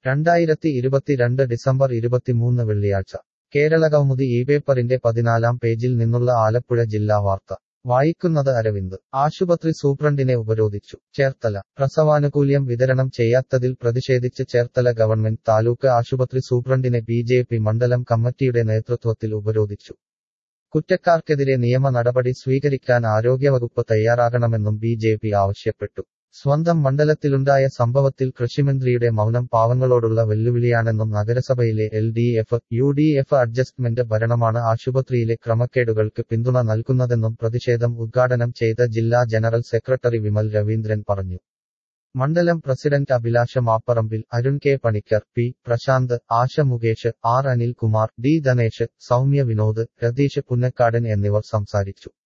രണ്ടായിരത്തി ഇരുപത്തിരണ്ട് ഡിസംബർ ഇരുപത്തിമൂന്ന് വെള്ളിയാഴ്ച കേരളകൗമുദി ഈ പേപ്പറിന്റെ പതിനാലാം പേജിൽ നിന്നുള്ള ആലപ്പുഴ ജില്ലാ വാർത്ത വായിക്കുന്നത് അരവിന്ദ് ആശുപത്രി സൂപ്രണ്ടിനെ ഉപരോധിച്ചു ചേർത്തല പ്രസവാനുകൂല്യം വിതരണം ചെയ്യാത്തതിൽ പ്രതിഷേധിച്ച് ചേർത്തല ഗവൺമെന്റ് താലൂക്ക് ആശുപത്രി സൂപ്രണ്ടിനെ ബി ജെ പി മണ്ഡലം കമ്മിറ്റിയുടെ നേതൃത്വത്തിൽ ഉപരോധിച്ചു കുറ്റക്കാർക്കെതിരെ നിയമ നടപടി സ്വീകരിക്കാൻ ആരോഗ്യവകുപ്പ് തയ്യാറാകണമെന്നും ബി ജെ പി ആവശ്യപ്പെട്ടു സ്വന്തം മണ്ഡലത്തിലുണ്ടായ സംഭവത്തിൽ കൃഷിമന്ത്രിയുടെ മൗനം പാവങ്ങളോടുള്ള വെല്ലുവിളിയാണെന്നും നഗരസഭയിലെ L D F U D F adjustment ഭരണമാണ് ആശുപത്രിയിലെ ക്രമക്കേടുകൾക്ക് പിന്തുണ നൽകുന്നതെന്നും പ്രതിഷേധം ഉദ്ഘാടനം ചെയ്ത ജില്ലാ ജനറൽ സെക്രട്ടറി വിമൽ രവീന്ദ്രൻ പറഞ്ഞു മണ്ഡലം president Abhilasha Mapparambil Arun K Panicker P Prasanth Asha Mukesh R Anilkumar D Dhanesh Soumya Vinod Ratheesh Punnakkadan എന്നിവർ സംസാരിച്ചു